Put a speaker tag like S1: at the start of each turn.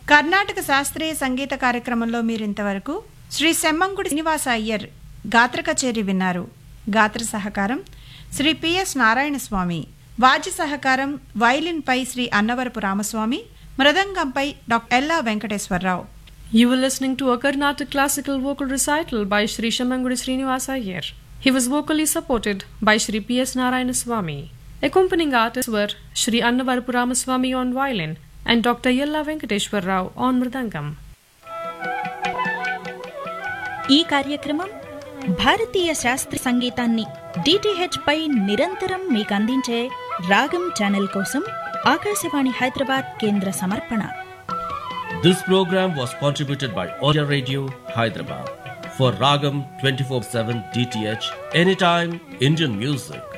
S1: కర్ణాటక శాస్త్రీయ సంగీత కార్యక్రమంలో మీరింతవరకు శ్రీ సెమ్మంగుడి శ్రీనివాస అయ్యర్ గాత్ర కచేరి విన్నారు గాత్ర సహకారం శ్రీ పిఎస్ నారాయణస్వామి వాద్య సహకారం వైలిన్పై శ్రీ అన్నవరపు రామస్వామి మృదంగంపై doctor Yella Venkateswararao
S2: You were listening to a Carnatic classical vocal recital by Sri Shamangudi Srinivasa Iyer. He was vocally supported by Sri P.S. Narayana Swami. Accompanying artists were Sri Annavarapu Ramaswamy on violin and Dr. Yella Venkateshwar Rao on mridangam.
S3: ఈ కార్యక్రమం భారతీయ శాస్త్రీయ సంగీతాన్ని DTH పై నిరంతరం మీకు అందించే రాగం channel కోసం ఆకాశవాణి హైదరాబాద్ కేంద్ర సమర్పణ
S4: This program was contributed by Audio Radio, Hyderabad. For Ragam 24 7 DTH, anytime Indian music.